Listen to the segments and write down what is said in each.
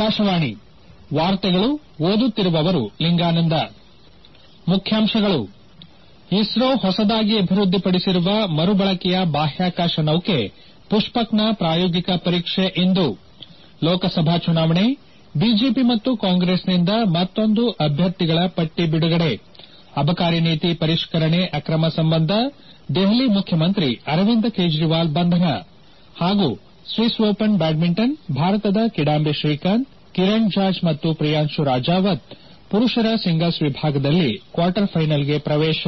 ಆಕಾಶವಾಣಿ ವಾರ್ತೆಗಳು ಓದುತ್ತಿರುವವರು ಲಿಂಗಾನಂದ ಮುಖ್ಯಾಂಶಗಳು ಇಸ್ರೋ ಹೊಸದಾಗಿ ಅಭಿವೃದ್ದಿಪಡಿಸಿರುವ ಮರುಬಳಕೆಯ ಬಾಹ್ಯಾಕಾಶ ನೌಕೆ ಪುಷ್ಪಕ್ನ ಪ್ರಾಯೋಗಿಕ ಪರೀಕ್ಷೆ ಇಂದು ಲೋಕಸಭಾ ಚುನಾವಣೆ ಬಿಜೆಪಿ ಮತ್ತು ಕಾಂಗ್ರೆಸ್ನಿಂದ ಮತ್ತೊಂದು ಅಭ್ಯರ್ಥಿಗಳ ಪಟ್ಟಿ ಬಿಡುಗಡೆ ಅಬಕಾರಿ ನೀತಿ ಪರಿಷ್ಕರಣೆ ಅಕ್ರಮ ಸಂಬಂಧ ದೆಹಲಿ ಮುಖ್ಯಮಂತ್ರಿ ಅರವಿಂದ್ ಕೇಜ್ರಿವಾಲ್ ಬಂಧನ ಹಾಗೂ ಸ್ವಿಸ್ ಓಪನ್ ಬ್ಯಾಡ್ಮಿಂಟನ್ ಭಾರತದ ಕಿಡಂಬಿ ಶ್ರೀಕಾಂತ್ ಕಿರಣ್ ಜಾರ್ಜ್ ಮತ್ತು ಪ್ರಿಯಾಂಶು ರಾಜಾವತ್ ಪುರುಷರ ಸಿಂಗಲ್ಸ್ ವಿಭಾಗದಲ್ಲಿ ಕ್ವಾರ್ಟರ್ ಫೈನಲ್ಗೆ ಪ್ರವೇಶ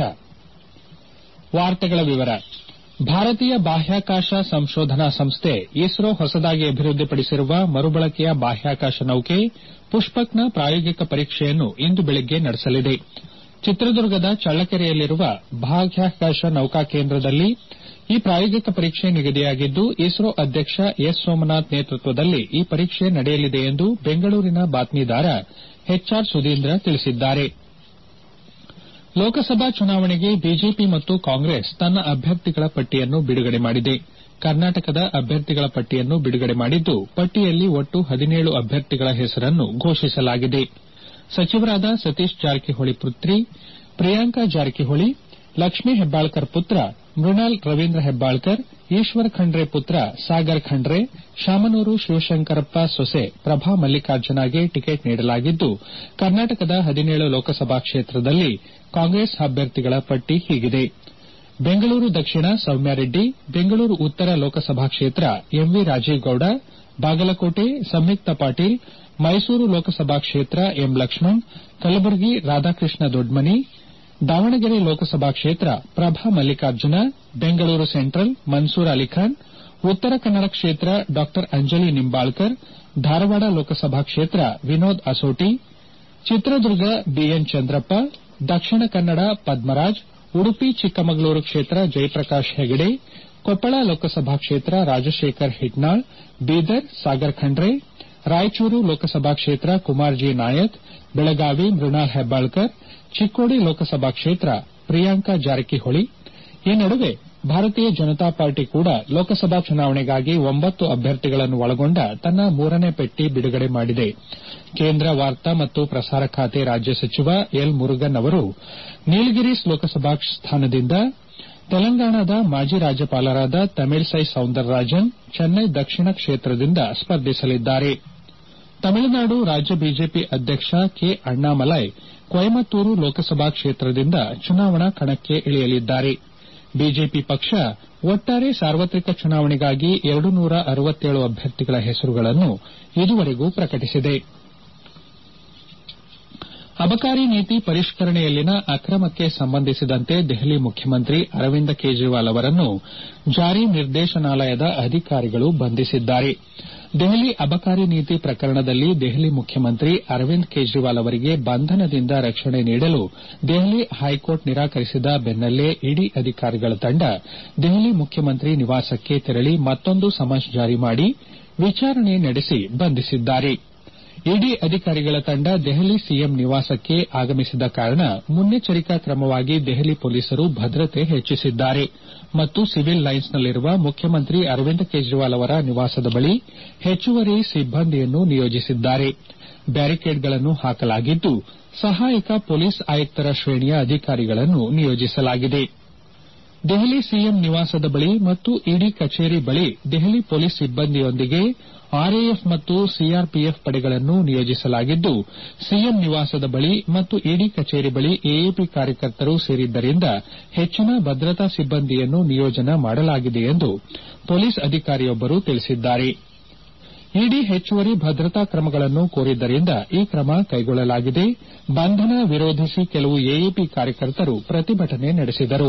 ಭಾರತೀಯ ಬಾಹ್ಯಾಕಾಶ ಸಂಶೋಧನಾ ಸಂಸ್ಥೆ ಇಸ್ರೋ ಹೊಸದಾಗಿ ಅಭಿವೃದ್ದಿಪಡಿಸಿರುವ ಮರುಬಳಕೆಯ ಬಾಹ್ಯಾಕಾಶ ನೌಕೆ ಪುಷ್ಪಕ್ನ ಪ್ರಾಯೋಗಿಕ ಪರೀಕ್ಷೆಯನ್ನು ಇಂದು ಬೆಳಗ್ಗೆ ನಡೆಸಲಿದೆ ಚಿತ್ರದುರ್ಗದ ಚಳ್ಳಕೆರೆಯಲ್ಲಿರುವ ಬಾಹ್ಯಾಕಾಶ ನೌಕಾ ಕೇಂದ್ರದಲ್ಲಿ ಈ ಪ್ರಾಯೋಗಿಕ ಪರೀಕ್ಷೆ ನಿಗದಿಯಾಗಿದ್ದು ಇಸ್ರೋ ಅಧ್ಯಕ್ಷ ಎಸ್ ಸೋಮನಾಥ್ ನೇತೃತ್ವದಲ್ಲಿ ಈ ಪರೀಕ್ಷೆ ನಡೆಯಲಿದೆ ಎಂದು ಬೆಂಗಳೂರಿನ ಬಾತ್ಮೀದಾರ ಎಚ್ ಆರ್ ಸುಧೀಂದ್ರ ತಿಳಿಸಿದ್ದಾರೆ ಲೋಕಸಭಾ ಚುನಾವಣೆಗೆ ಬಿಜೆಪಿ ಮತ್ತು ಕಾಂಗ್ರೆಸ್ ತನ್ನ ಅಭ್ಯರ್ಥಿಗಳ ಪಟ್ಟಿಯನ್ನು ಬಿಡುಗಡೆ ಮಾಡಿದೆ ಕರ್ನಾಟಕದ ಅಭ್ಯರ್ಥಿಗಳ ಪಟ್ಟಿಯನ್ನು ಬಿಡುಗಡೆ ಮಾಡಿದ್ದು ಪಟ್ಟಿಯಲ್ಲಿ ಒಟ್ಟು ಹದಿನೇಳು ಅಭ್ಯರ್ಥಿಗಳ ಹೆಸರನ್ನು ಘೋಷಿಸಲಾಗಿದೆ ಸಚಿವರಾದ ಸತೀಶ್ ಜಾರಕಿಹೊಳಿ ಪುತ್ರಿ ಪ್ರಿಯಾಂಕಾ ಜಾರಕಿಹೊಳಿ ಲಕ್ಷ್ಮೀ ಹೆಬ್ಬಾಳ್ಕರ್ ಪುತ್ರ ಮೃಣಾಲ್ ರವೀಂದ್ರ ಹೆಬ್ಬಾಳ್ಕರ್ ಈಶ್ವರ್ ಖಂಡ್ರೆ ಪುತ್ರ ಸಾಗರ್ ಖಂಡ್ರೆ ಶಾಮನೂರು ಶಿವಶಂಕರಪ್ಪ ಸೊಸೆ ಪ್ರಭಾ ಮಲ್ಲಿಕಾರ್ಜುನಗೆ ಟಿಕೆಟ್ ನೀಡಲಾಗಿದ್ದು ಕರ್ನಾಟಕದ ಹದಿನೇಳು ಲೋಕಸಭಾ ಕ್ಷೇತ್ರದಲ್ಲಿ ಕಾಂಗ್ರೆಸ್ ಅಭ್ಯರ್ಥಿಗಳ ಪಟ್ಟಿ ಹೀಗಿದೆ ಬೆಂಗಳೂರು ದಕ್ಷಿಣ ಸೌಮ್ಯಾರೆಡ್ಡಿ ಬೆಂಗಳೂರು ಉತ್ತರ ಲೋಕಸಭಾ ಕ್ಷೇತ್ರ ಎಂವಿ ರಾಜೀವ್ಗೌಡ ಬಾಗಲಕೋಟೆ ಸಂಯುಕ್ತ ಪಾಟೀಲ್ ಮೈಸೂರು ಲೋಕಸಭಾ ಕ್ಷೇತ್ರ ಎಂ ಲಕ್ಷ್ಮಣ್ ಕಲಬುರಗಿ ರಾಧಾಕೃಷ್ಣ ದೊಡ್ಮನಿ ದಾವಣಗೆರೆ ಲೋಕಸಭಾ ಕ್ಷೇತ್ರ ಪ್ರಭಾ ಮಲ್ಲಿಕಾರ್ಜುನ ಬೆಂಗಳೂರು ಸೆಂಟ್ರಲ್ ಮನ್ಸೂರ್ ಅಲಿಖಾನ್ ಉತ್ತರ ಕನ್ನಡ ಕ್ಷೇತ್ರ ಡಾ ಅಂಜಲಿ ನಿಂಬಾಳ್ಕರ್ ಧಾರವಾಡ ಲೋಕಸಭಾ ಕ್ಷೇತ್ರ ವಿನೋದ್ ಅಸೋಟಿ ಚಿತ್ರದುರ್ಗ ಬಿಎನ್ ಚಂದ್ರಪ್ಪ ದಕ್ಷಿಣ ಕನ್ನಡ ಪದ್ಮರಾಜ್ ಉಡುಪಿ ಚಿಕ್ಕಮಗಳೂರು ಕ್ಷೇತ್ರ ಜಯಪ್ರಕಾಶ್ ಹೆಗಡೆ ಕೊಪ್ಪಳ ಲೋಕಸಭಾ ಕ್ಷೇತ್ರ ರಾಜಶೇಖರ್ ಹಿಟ್ನಾಳ್ ಬೀದರ್ ಸಾಗರ್ ಖಂಡ್ರೆ ರಾಯಚೂರು ಲೋಕಸಭಾ ಕ್ಷೇತ್ರ ಕುಮಾರ್ ಜಿ ನಾಯಕ್ ಬೆಳಗಾವಿ ಮೃಣಾಲ್ ಹೆಬ್ಬಾಳ್ಕರ್ ಚಿಕ್ಕೋಡಿ ಲೋಕಸಭಾ ಕ್ಷೇತ್ರ ಪ್ರಿಯಾಂಕಾ ಜಾರಕಿಹೊಳಿ ಈ ನಡುವೆ ಭಾರತೀಯ ಜನತಾ ಪಾರ್ಟಿ ಕೂಡ ಲೋಕಸಭಾ ಚುನಾವಣೆಗಾಗಿ ಒಂಬತ್ತು ಅಭ್ಯರ್ಥಿಗಳನ್ನು ಒಳಗೊಂಡ ತನ್ನ ಮೂರನೇ ಪಟ್ಟಿ ಬಿಡುಗಡೆ ಮಾಡಿದೆ ಕೇಂದ್ರ ವಾರ್ತಾ ಮತ್ತು ಪ್ರಸಾರ ಖಾತೆ ರಾಜ್ಯ ಸಚಿವ ಎಲ್ ಮುರುಗನ್ ಅವರು ನೀಲಗಿರೀಸ್ ಲೋಕಸಭಾ ಸ್ಥಾನದಿಂದ ತೆಲಂಗಾಣದ ಮಾಜಿ ರಾಜ್ಯಪಾಲರಾದ ತಮಿಳ್ಸೈ ಸೌಂದರರಾಜನ್ ಚೆನ್ನೈ ದಕ್ಷಿಣ ಕ್ಷೇತ್ರದಿಂದ ಸ್ಪರ್ಧಿಸಲಿದ್ದಾರೆ ತಮಿಳುನಾಡು ರಾಜ್ಯ ಬಿಜೆಪಿ ಅಧ್ಯಕ್ಷ ಕೆ ಅಣ್ಣಾಮಲೈ ಕೊಯಮತ್ತೂರು ಲೋಕಸಭಾ ಕ್ಷೇತ್ರದಿಂದ ಚುನಾವಣಾ ಕಣಕ್ಕೆ ಇಳಿಯಲಿದ್ದಾರೆ ಬಿಜೆಪಿ ಪಕ್ಷ ಒಟ್ಟಾರೆ ಸಾರ್ವತ್ರಿಕ ಚುನಾವಣೆಗಾಗಿ ಎರಡು ನೂರ ಅರವತ್ತೇಳು ಅಭ್ಯರ್ಥಿಗಳ ಹೆಸರುಗಳನ್ನು ಇದುವರೆಗೂ ಪ್ರಕಟಿಸಿದೆ ಅಬಕಾರಿ ನೀತಿ ಪರಿಷ್ಕರಣೆಯಲ್ಲಿನ ಅಕ್ರಮಕ್ಕೆ ಸಂಬಂಧಿಸಿದಂತೆ ದೆಹಲಿ ಮುಖ್ಯಮಂತ್ರಿ ಅರವಿಂದ್ ಕೇಜ್ರಿವಾಲ್ ಅವರನ್ನು ಜಾರಿ ನಿರ್ದೇಶನಾಲಯದ ಅಧಿಕಾರಿಗಳು ಬಂಧಿಸಿದ್ದಾರೆ ದೆಹಲಿ ಅಬಕಾರಿ ನೀತಿ ಪ್ರಕರಣದಲ್ಲಿ ದೆಹಲಿ ಮುಖ್ಯಮಂತ್ರಿ ಅರವಿಂದ್ ಕೇಜ್ರಿವಾಲ್ ಅವರಿಗೆ ಬಂಧನದಿಂದ ರಕ್ಷಣೆ ನೀಡಲು ದೆಹಲಿ ಹೈಕೋರ್ಟ್ ನಿರಾಕರಿಸಿದ ಬೆನ್ನಲ್ಲೇ ಇಡಿ ಅಧಿಕಾರಿಗಳ ತಂಡ ದೆಹಲಿ ಮುಖ್ಯಮಂತ್ರಿ ನಿವಾಸಕ್ಕೆ ತೆರಳಿ ಮತ್ತೊಂದು ಸಮನ್ಸ್ ಜಾರಿ ಮಾಡಿ ವಿಚಾರಣೆ ನಡೆಸಿ ಬಂಧಿಸಿದ್ದಾರೆ ಇಡಿ ಅಧಿಕಾರಿಗಳ ತಂಡ ದೆಹಲಿ ಸಿಎಂ ನಿವಾಸಕ್ಕೆ ಆಗಮಿಸಿದ ಕಾರಣ ಮುನ್ನೆಚ್ಚರಿಕಾ ಕ್ರಮವಾಗಿ ದೆಹಲಿ ಪೊಲೀಸರು ಭದ್ರತೆ ಹೆಚ್ಚಿಸಿದ್ದಾರೆ ಮತ್ತು ಸಿವಿಲ್ ಲೈನ್ಸ್ನಲ್ಲಿರುವ ಮುಖ್ಯಮಂತ್ರಿ ಅರವಿಂದ್ ಕೇಜ್ರಿವಾಲ್ ಅವರ ನಿವಾಸದ ಬಳಿ ಹೆಚ್ಚುವರಿ ಸಿಬ್ಬಂದಿಯನ್ನು ನಿಯೋಜಿಸಿದ್ದಾರೆ ಬ್ಯಾರಿಕೇಡ್ಗಳನ್ನು ಹಾಕಲಾಗಿದ್ದು ಸಹಾಯಕ ಪೊಲೀಸ್ ಆಯುಕ್ತರ ಶ್ರೇಣಿಯ ಅಧಿಕಾರಿಗಳನ್ನು ನಿಯೋಜಿಸಲಾಗಿದೆ ದೆಹಲಿ ಸಿಎಂ ನಿವಾಸದ ಬಳಿ ಮತ್ತು ಇಡಿ ಕಚೇರಿ ಬಳಿ ದೆಹಲಿ ಪೊಲೀಸ್ ಸಿಬ್ಬಂದಿಯೊಂದಿಗೆ ಆರ್ಎಎಫ್ ಮತ್ತು ಸಿಆರ್ಪಿಎಫ್ ಪಡೆಗಳನ್ನು ನಿಯೋಜಿಸಲಾಗಿದ್ದು ಸಿಎಂ ನಿವಾಸದ ಬಳಿ ಮತ್ತು ಇಡಿ ಕಚೇರಿ ಬಳಿ ಎಎಪಿ ಕಾರ್ಯಕರ್ತರು ಸೇರಿದ್ದರಿಂದ ಹೆಚ್ಚಿನ ಭದ್ರತಾ ಸಿಬ್ಬಂದಿಯನ್ನು ನಿಯೋಜನೆ ಮಾಡಲಾಗಿದೆ ಎಂದು ಪೊಲೀಸ್ ಅಧಿಕಾರಿಯೊಬ್ಬರು ತಿಳಿಸಿದ್ದಾರೆ ಇಡಿ ಹೆಚ್ಚುವರಿ ಭದ್ರತಾ ಕ್ರಮಗಳನ್ನು ಕೋರಿದ್ದರಿಂದ ಈ ಕ್ರಮ ಕೈಗೊಳ್ಳಲಾಗಿದೆ ಬಂಧನ ವಿರೋಧಿಸಿ ಕೆಲವು ಎಎಪಿ ಕಾರ್ಯಕರ್ತರು ಪ್ರತಿಭಟನೆ ನಡೆಸಿದರು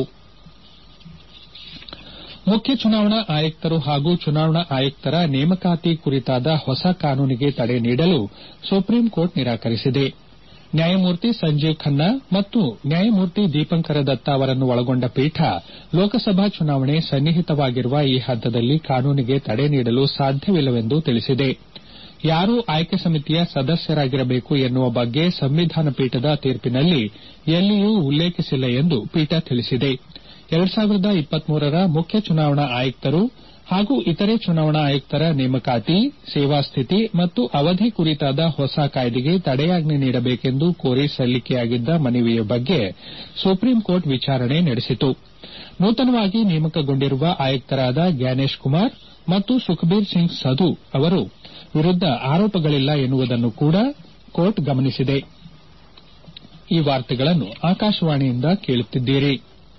ಮುಖ್ಯ ಚುನಾವಣಾ ಆಯುಕ್ತರು ಹಾಗೂ ಚುನಾವಣಾ ಆಯುಕ್ತರ ನೇಮಕಾತಿ ಕುರಿತಾದ ಹೊಸ ಕಾನೂನಿಗೆ ತಡೆ ನೀಡಲು ಸುಪ್ರೀಂ ಕೋರ್ಟ್ ನಿರಾಕರಿಸಿದೆ ನ್ಯಾಯಮೂರ್ತಿ ಸಂಜೀವ್ ಖನ್ನಾ ಮತ್ತು ನ್ಯಾಯಮೂರ್ತಿ ದೀಪಂಕರ ದತ್ತ ಅವರನ್ನು ಒಳಗೊಂಡ ಪೀಠ ಲೋಕಸಭಾ ಚುನಾವಣೆ ಸನ್ನಿಹಿತವಾಗಿರುವ ಈ ಹಂತದಲ್ಲಿ ಕಾನೂನಿಗೆ ತಡೆ ನೀಡಲು ಸಾಧ್ಯವಿಲ್ಲವೆಂದು ತಿಳಿಸಿದೆ ಯಾರು ಆಯ್ಕೆ ಸಮಿತಿಯ ಸದಸ್ಯರಾಗಿರಬೇಕು ಎನ್ನುವ ಬಗ್ಗೆ ಸಂವಿಧಾನ ಪೀಠದ ತೀರ್ಪಿನಲ್ಲಿ ಎಲ್ಲಿಯೂ ಉಲ್ಲೇಖಿಸಿಲ್ಲ ಎಂದು ಪೀಠ ತಿಳಿಸಿದೆ ರ ಮುಖ್ಯ ಚುನಾವಣಾ ಆಯುಕ್ತರು ಹಾಗೂ ಇತರೆ ಚುನಾವಣಾ ಆಯುಕ್ತರ ನೇಮಕಾತಿ ಸೇವಾ ಸ್ಥಿತಿ ಮತ್ತು ಅವಧಿ ಕುರಿತಾದ ಹೊಸ ಕಾಯ್ದೆಗೆ ತಡೆಯಾಜ್ಞೆ ನೀಡಬೇಕೆಂದು ಕೋರಿ ಸಲ್ಲಿಕೆಯಾಗಿದ್ದ ಮನವಿಯ ಬಗ್ಗೆ ಸುಪ್ರೀಂಕೋರ್ಟ್ ವಿಚಾರಣೆ ನಡೆಸಿತು ನೂತನವಾಗಿ ನೇಮಕಗೊಂಡಿರುವ ಆಯುಕ್ತರಾದ ಗ್ಯಾನೇಶ್ ಕುಮಾರ್ ಮತ್ತು ಸುಖಬೀರ್ ಸಿಂಗ್ ಸಧು ಅವರ ವಿರುದ್ದ ಆರೋಪಗಳಿಲ್ಲ ಎನ್ನುವುದನ್ನು ಕೂಡ ಕೋರ್ಟ್ ಗಮನಿಸಿದೆ ಈ ವಾರ್ತೆಗಳನ್ನು ಆಕಾಶವಾಣಿಯಿಂದ ಕೇಳುತ್ತಿದ್ದೀರಿ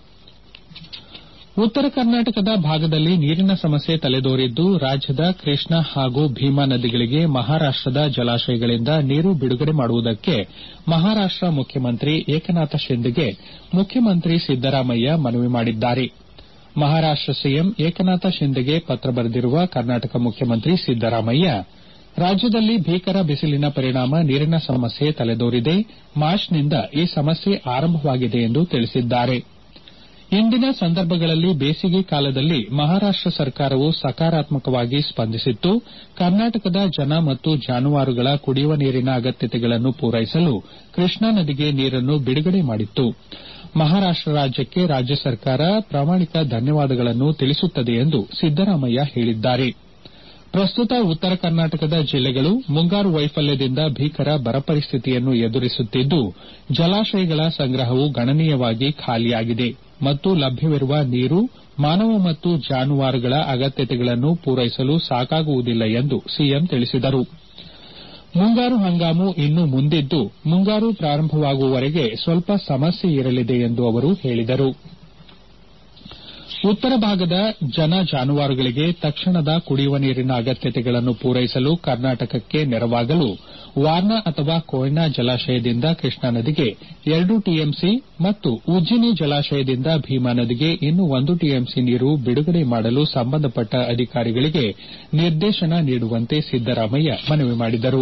ಉತ್ತರ ಕರ್ನಾಟಕದ ಭಾಗದಲ್ಲಿ ನೀರಿನ ಸಮಸ್ಯೆ ತಲೆದೋರಿದ್ದು ರಾಜ್ಯದ ಕೃಷ್ಣಾ ಹಾಗೂ ಭೀಮಾ ನದಿಗಳಿಗೆ ಮಹಾರಾಷ್ಟದ ಜಲಾಶಯಗಳಿಂದ ನೀರು ಬಿಡುಗಡೆ ಮಾಡುವುದಕ್ಕೆ ಮಹಾರಾಷ್ಟ ಮುಖ್ಯಮಂತ್ರಿ ಏಕನಾಥ ಶಿಂದೆಗೆ ಮುಖ್ಯಮಂತ್ರಿ ಸಿದ್ದರಾಮಯ್ಯ ಮನವಿ ಮಾಡಿದ್ದಾರೆ ಮಹಾರಾಷ್ಟ ಸಿಎಂ ಏಕನಾಥ ಶಿಂದೆಗೆ ಪತ್ರ ಬರೆದಿರುವ ಕರ್ನಾಟಕ ಮುಖ್ಯಮಂತ್ರಿ ಸಿದ್ದರಾಮಯ್ಯ ರಾಜ್ಯದಲ್ಲಿ ಭೀಕರ ಬಿಸಿಲಿನ ಪರಿಣಾಮ ನೀರಿನ ಸಮಸ್ಯೆ ತಲೆದೋರಿದೆ ಮಾರ್ಚ್ನಿಂದ ಈ ಸಮಸ್ಯೆ ಆರಂಭವಾಗಿದೆ ಎಂದು ತಿಳಿಸಿದ್ದಾರೆ ಇಂದಿನ ಸಂದರ್ಭಗಳಲ್ಲಿ ಬೇಸಿಗೆ ಕಾಲದಲ್ಲಿ ಮಹಾರಾಷ್ಟ ಸರ್ಕಾರವು ಸಕಾರಾತ್ಮಕವಾಗಿ ಸ್ಪಂದಿಸಿತ್ತು ಕರ್ನಾಟಕದ ಜನ ಮತ್ತು ಜಾನುವಾರುಗಳ ಕುಡಿಯುವ ನೀರಿನ ಅಗತ್ಯತೆಗಳನ್ನು ಪೂರೈಸಲು ಕೃಷ್ಣಾ ನದಿಗೆ ನೀರನ್ನು ಬಿಡುಗಡೆ ಮಾಡಿತ್ತು ಮಹಾರಾಷ್ಟ ರಾಜ್ಯಕ್ಕೆ ರಾಜ್ಯ ಸರ್ಕಾರ ಪ್ರಾಮಾಣಿಕ ಧನ್ಯವಾದಗಳನ್ನು ತಿಳಿಸುತ್ತದೆ ಎಂದು ಸಿದ್ದರಾಮಯ್ಯ ಹೇಳಿದ್ದಾರೆ ಪ್ರಸ್ತುತ ಉತ್ತರ ಕರ್ನಾಟಕದ ಜಿಲ್ಲೆಗಳು ಮುಂಗಾರು ವೈಫಲ್ಯದಿಂದ ಭೀಕರ ಬರ ಪರಿಸ್ಥಿತಿಯನ್ನು ಎದುರಿಸುತ್ತಿದ್ದು ಜಲಾಶಯಗಳ ಸಂಗ್ರಹವು ಗಣನೀಯವಾಗಿ ಖಾಲಿಯಾಗಿದೆ ಮತ್ತು ಲಭ್ಯವಿರುವ ನೀರು ಮಾನವ ಮತ್ತು ಜಾನುವಾರುಗಳ ಅಗತ್ಯತೆಗಳನ್ನು ಪೂರೈಸಲು ಸಾಕಾಗುವುದಿಲ್ಲ ಎಂದು ಸಿಎಂ ತಿಳಿಸಿದರು ಮುಂಗಾರು ಹಂಗಾಮು ಇನ್ನು ಮುಂದಿದ್ದು ಮುಂಗಾರು ಪ್ರಾರಂಭವಾಗುವವರೆಗೆ ಸ್ವಲ್ಪ ಸಮಸ್ಯೆ ಇರಲಿದೆ ಎಂದು ಅವರು ಹೇಳಿದರು ಉತ್ತರ ಭಾಗದ ಜನ ಜಾನುವಾರುಗಳಿಗೆ ತಕ್ಷಣದ ಕುಡಿಯುವ ನೀರಿನ ಅಗತ್ಯತೆಗಳನ್ನು ಪೂರೈಸಲು ಕರ್ನಾಟಕಕ್ಕೆ ನೆರವಾಗಲು ವಾರ್ನಾ ಅಥವಾ ಕೊಯ್ನಾ ಜಲಾಶಯದಿಂದ ಕೃಷ್ಣಾ ನದಿಗೆ ಎರಡು ಟಿಎಂಸಿ ಮತ್ತು ಉಜ್ಜಿನಿ ಜಲಾಶಯದಿಂದ ಭೀಮಾ ನದಿಗೆ ಇನ್ನೂ ಒಂದು ಟಿಎಂಸಿ ನೀರು ಬಿಡುಗಡೆ ಮಾಡಲು ಸಂಬಂಧಪಟ್ಟ ಅಧಿಕಾರಿಗಳಿಗೆ ನಿರ್ದೇಶನ ನೀಡುವಂತೆ ಸಿದ್ದರಾಮಯ್ಯ ಮನವಿ ಮಾಡಿದರು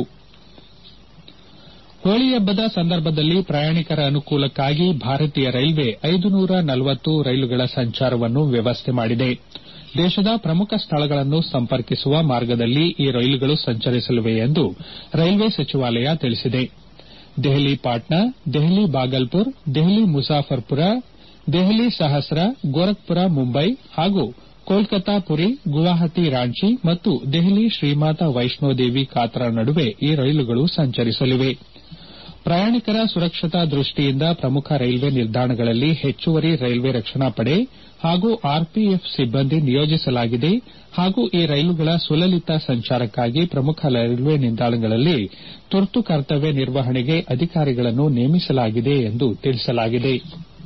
ಹೋಳಿ ಹಬ್ಬದ ಸಂದರ್ಭದಲ್ಲಿ ಪ್ರಯಾಣಿಕರ ಅನುಕೂಲಕ್ಕಾಗಿ ಭಾರತೀಯ ರೈಲ್ವೆ ಐದು ನೂರ ನಲವತ್ತು ರೈಲುಗಳ ಸಂಚಾರವನ್ನು ವ್ಯವಸ್ಥೆ ಮಾಡಿದೆ ದೇಶದ ಪ್ರಮುಖ ಸ್ಥಳಗಳನ್ನು ಸಂಪರ್ಕಿಸುವ ಮಾರ್ಗದಲ್ಲಿ ಈ ರೈಲುಗಳು ಸಂಚರಿಸಲಿವೆ ಎಂದು ರೈಲ್ವೆ ಸಚಿವಾಲಯ ತಿಳಿಸಿದೆ ದೆಹಲಿ ಪಾಟ್ನಾ ದೆಹಲಿ ಬಾಗಲ್ಪುರ್ ದೆಹಲಿ ಮುಜಾಫರ್ಪುರ ದೆಹಲಿ ಸಹಸ್ರಾ ಗೋರಖ್ಪುರ ಮುಂಬೈ ಹಾಗೂ ಕೋಲ್ಕತಾ ಪುರಿ ಗುವಾಹಟಿ ರಾಂಚಿ ಮತ್ತು ದೆಹಲಿ ಶ್ರೀಮಾತಾ ವೈಷ್ಣೋದೇವಿ ಕಾತ್ರಾ ನಡುವೆ ಈ ರೈಲುಗಳು ಸಂಚರಿಸಲಿವೆ ಪ್ರಯಾಣಿಕರ ಸುರಕ್ಷತಾ ದೃಷ್ಟಿಯಿಂದ ಪ್ರಮುಖ ರೈಲ್ವೆ ನಿಲ್ದಾಣಗಳಲ್ಲಿ ಹೆಚ್ಚುವರಿ ರೈಲ್ವೆ ರಕ್ಷಣಾ ಪಡೆ ಹಾಗೂ ಆರ್ಪಿಎಫ್ ಸಿಬ್ಬಂದಿ ನಿಯೋಜಿಸಲಾಗಿದೆ ಹಾಗೂ ಈ ರೈಲುಗಳ ಸುಲಲಿತ ಸಂಚಾರಕ್ಕಾಗಿ ಪ್ರಮುಖ ರೈಲ್ವೆ ನಿಲ್ದಾಣಗಳಲ್ಲಿ ತುರ್ತು ಕರ್ತವ್ಯ ನಿರ್ವಹಣೆಗೆ ಅಧಿಕಾರಿಗಳನ್ನು ನೇಮಿಸಲಾಗಿದೆ ಎಂದು ತಿಳಿಸಲಾಗಿದೆ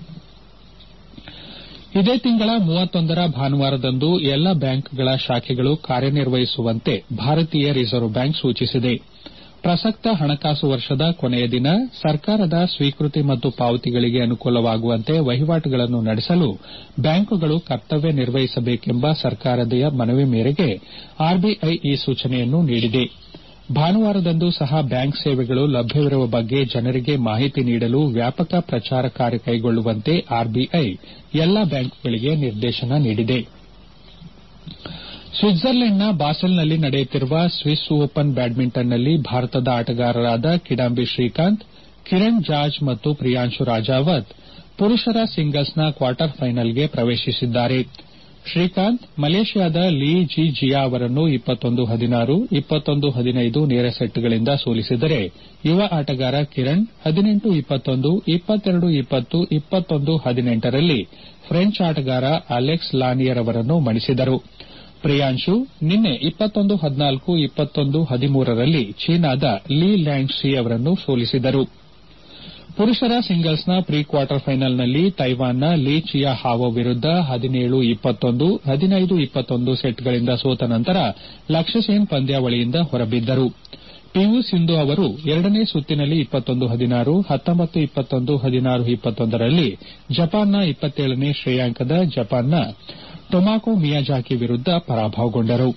ಇದೇ ತಿಂಗಳ ಮೂವತ್ತೊಂದರ ಭಾನುವಾರದಂದು ಎಲ್ಲ ಬ್ಯಾಂಕ್ಗಳ ಶಾಖೆಗಳು ಕಾರ್ಯನಿರ್ವಹಿಸುವಂತೆ ಭಾರತೀಯ ರಿಸರ್ವ್ ಬ್ಯಾಂಕ್ ಸೂಚಿಸಿದೆ ಪ್ರಸಕ್ತ ಹಣಕಾಸು ವರ್ಷದ ಕೊನೆಯ ದಿನ ಸರ್ಕಾರದ ಸ್ವೀಕೃತಿ ಮತ್ತು ಪಾವತಿಗಳಿಗೆ ಅನುಕೂಲವಾಗುವಂತೆ ವಹಿವಾಟುಗಳನ್ನು ನಡೆಸಲು ಬ್ಯಾಂಕುಗಳು ಕರ್ತವ್ಯ ನಿರ್ವಹಿಸಬೇಕೆಂಬ ಸರ್ಕಾರದ ಮನವಿ ಮೇರೆಗೆ ಆರ್ಬಿಐ ಈ ಸೂಚನೆಯನ್ನು ನೀಡಿದೆ ಭಾನುವಾರದಂದು ಸಹ ಬ್ಯಾಂಕ್ ಸೇವೆಗಳು ಲಭ್ಯವಿರುವ ಬಗ್ಗೆ ಜನರಿಗೆ ಮಾಹಿತಿ ನೀಡಲು ವ್ಯಾಪಕ ಪ್ರಚಾರ ಕಾರ್ಯ ಕೈಗೊಳ್ಳುವಂತೆ ಆರ್ಬಿಐ ಎಲ್ಲಾ ಬ್ಯಾಂಕುಗಳಿಗೆ ನಿರ್ದೇಶನ ನೀಡಿದೆ ಸ್ವಿಟ್ಜರ್ಲೆಂಡ್ನ ಬಾಸೆಲ್ನಲ್ಲಿ ನಡೆಯುತ್ತಿರುವ ಸ್ವಿಸ್ ಓಪನ್ ಬ್ಯಾಡ್ಮಿಂಟನ್ನಲ್ಲಿ ಭಾರತದ ಆಟಗಾರರಾದ ಕಿಡಂಬಿ ಶ್ರೀಕಾಂತ್ ಕಿರಣ್ ಜಾರ್ಜ್ ಮತ್ತು ಪ್ರಿಯಾಂಶು ರಾಜಾವತ್ ಪುರುಷರ ಸಿಂಗಲ್ಸ್ನ ಕ್ವಾರ್ಟರ್ ಫೈನಲ್ಗೆ ಪ್ರವೇಶಿಸಿದ್ದಾರೆ ಶ್ರೀಕಾಂತ್ ಮಲೇಷ್ಯಾದ ಲೀ ಜಿ ಜಿಯಾ ಅವರನ್ನು ಇಪ್ಪತ್ತೊಂದು ಹದಿನಾರು ಇಪ್ಪತ್ತೊಂದು ಹದಿನೈದು ನೇರ ಸೆಟ್ಗಳಿಂದ ಸೋಲಿಸಿದರೆ ಯುವ ಆಟಗಾರ ಕಿರಣ್ ಹದಿನೆಂಟು ಇಪ್ಪತ್ತೊಂದು ಇಪ್ಪತ್ತೆರಡು ಇಪ್ಪತ್ತು ಇಪ್ಪತ್ತೊಂದು ಹದಿನೆಂಟರಲ್ಲಿ ಫ್ರೆಂಚ್ ಆಟಗಾರ ಅಲೆಕ್ಸ್ ಲಾನಿಯರ್ ಅವರನ್ನು ಮಣಿಸಿದರು ಪ್ರಿಯಾಂಶು ನಿನ್ನೆ ಇಪ್ಪತ್ತೊಂದು ಹದಿನಾಲ್ಕು ಇಪ್ಪತ್ತೊಂದು ಹದಿಮೂರರಲ್ಲಿ ಚೀನಾದ ಲೀ ಲ್ಯಾಂಗ್ ಶಿ ಅವರನ್ನು ಸೋಲಿಸಿದರು ಪುರುಷರ ಸಿಂಗಲ್ಸ್ನ ಪ್ರೀ ಕ್ವಾರ್ಟರ್ ಫೈನಲ್ನಲ್ಲಿ ತೈವಾನ್ನ ಲೀ ಚಿಯಾ ಹಾವೋ ವಿರುದ್ದ ಹದಿನೇಳು ಇಪ್ಪತ್ತೊಂದು ಹದಿನೈದು ಇಪ್ಪತ್ತೊಂದು ಸೆಟ್ಗಳಿಂದ ಸೋತ ನಂತರ ಲಕ್ಷ್ಯ ಸೆನ್ ಪಂದ್ಯಾವಳಿಯಿಂದ ಹೊರಬಿದ್ದರು ಪಿವಿ ಸಿಂಧು ಅವರು ಎರಡನೇ ಸುತ್ತಿನಲ್ಲಿ ಇಪ್ಪತ್ತೊಂದು ಹದಿನಾರು ಹತ್ತೊಂಬತ್ತು ಇಪ್ಪತ್ತೊಂದು ಹದಿನಾರು ಇಪ್ಪತ್ತೊಂದರಲ್ಲಿ ಜಪಾನ್ನ ಇಪ್ಪತ್ತೇಳನೇ ಶ್ರೇಯಾಂಕದ ಜಪಾನ್ನ ಟೊಮಾಕೊ ಮಿಯಾಜಾಕಿ ವಿರುದ್ದ ಪರಾಭವಗೊಂಡರು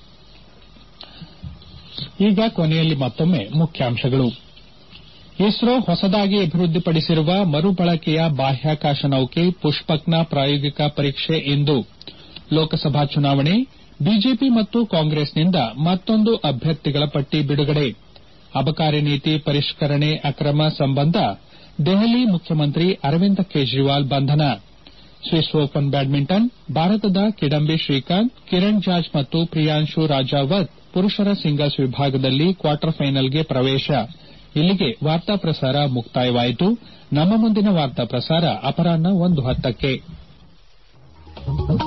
ಈಗ ಕೊನೆಯಲ್ಲಿ ಮತ್ತೊಮ್ಮೆ ಮುಖ್ಯಾಂಶಗಳು ಇಸ್ರೋ ಹೊಸದಾಗಿ ಅಭಿವೃದ್ಧಿಪಡಿಸಿರುವ ಮರುಬಳಕೆಯ ಬಾಹ್ಯಾಕಾಶ ನೌಕೆ ಪುಷ್ಪಕ್ನ ಪ್ರಾಯೋಗಿಕ ಪರೀಕ್ಷೆ ಇಂದು ಲೋಕಸಭಾ ಚುನಾವಣೆ ಬಿಜೆಪಿ ಮತ್ತು ಕಾಂಗ್ರೆಸ್ನಿಂದ ಮತ್ತೊಂದು ಅಭ್ಯರ್ಥಿಗಳ ಪಟ್ಟಿ ಬಿಡುಗಡೆ ಅಬಕಾರಿ ನೀತಿ ಪರಿಷ್ಕರಣೆ ಅಕ್ರಮ ಸಂಬಂಧ ದೆಹಲಿ ಮುಖ್ಯಮಂತ್ರಿ ಅರವಿಂದ್ ಕೇಜ್ರಿವಾಲ್ ಬಂಧನ ಸ್ವಿಸ್ ಓಪನ್ ಬ್ಯಾಡ್ಮಿಂಟನ್ ಭಾರತದ ಕಿಡಂಬಿ ಶ್ರೀಕಾಂತ್ ಕಿರಣ್ ಜಾರ್ಜ್ ಮತ್ತು ಪ್ರಿಯಾಂಶು ರಾಜಾವತ್ ಪುರುಷರ ಸಿಂಗಲ್ಸ್ ವಿಭಾಗದಲ್ಲಿ ಕ್ವಾರ್ಟರ್ ಫೈನಲ್ಗೆ ಪ್ರವೇಶ ಇಲ್ಲಿಗೆ ವಾರ್ತಾ ಪ್ರಸಾರ ಮುಕ್ತಾಯವಾಯಿತು ನಮ್ಮ ಮುಂದಿನ ವಾರ್ತಾ ಪ್ರಸಾರ ಅಪರಾಹ್ನ ಒಂದು ಹತ್ತಕ್ಕೆ